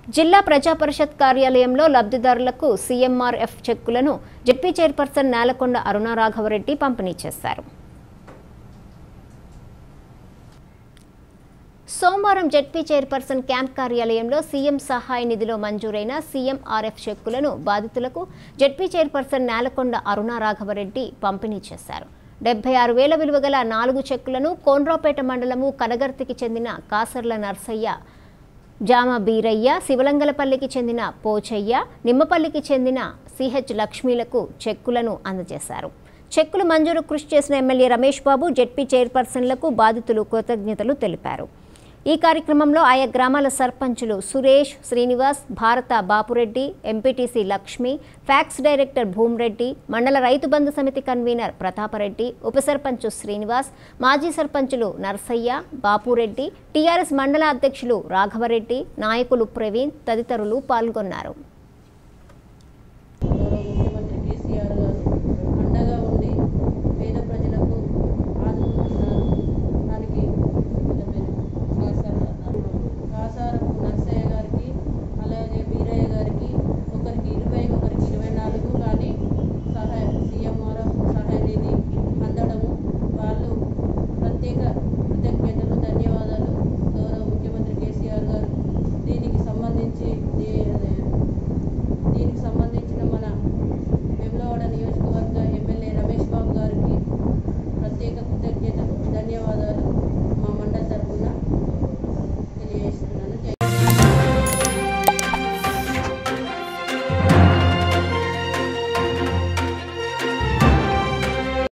జిల్లా ప్రజాపరిషత్ కార్యాలయంలో లబ్ధిదారులకు సీఎంఆర్ఎఫ్ చెక్కులను జెడ్పీ చైర్పర్సన్ నేలకొండ అరుణారాఘవరెడ్డి పంపిణీ చేశారు సోమవారం జెడ్పీ చైర్పర్సన్ క్యాంప్ కార్యాలయంలో సీఎం సహాయ నిధిలో మంజూరైన సీఎంఆర్ఎఫ్ చెక్కులను బాధితులకు జెడ్పీ చైర్పర్సన్ నేలకొండ అరుణారాఘవరెడ్డి పంపిణీ చేశారు డెబ్బై ఆరు వేల విలువ గల నాలుగు చెక్కులను కోన్రాపేట మండలము కనగర్తికి చెందిన కాసర్ల నర్సయ్య జామ బీరయ్య శివలంగలపల్లికి చెందిన పోచయ్య నిమ్మపల్లికి చెందిన సిహెచ్ లక్ష్మీలకు చెక్కులను అందజేశారు చెక్కులు మంజూరు కృషి చేసిన ఎమ్మెల్యే రమేష్ బాబు జెడ్పీ చైర్పర్సన్లకు బాధితులు కృతజ్ఞతలు తెలిపారు ఈ కార్యక్రమంలో ఆయా గ్రామాల సర్పంచులు Suresh Srinivas Bharath Bapureddy MPTC Lakshmi PACS director Bhumireddy మండల రైతు బంధు సమితి కన్వీనర్ ప్రతాపరెడ్డి ఉప సర్పంచ్ శ్రీనివాస్ మాజీ సర్పంచులు నర్సయ్య బాపురెడ్డి టీఆర్ఎస్ మండల అధ్యక్షులు రాఘవరెడ్డి నాయకులు ప్రవీణ్ తదితరులు పాల్గొన్నారు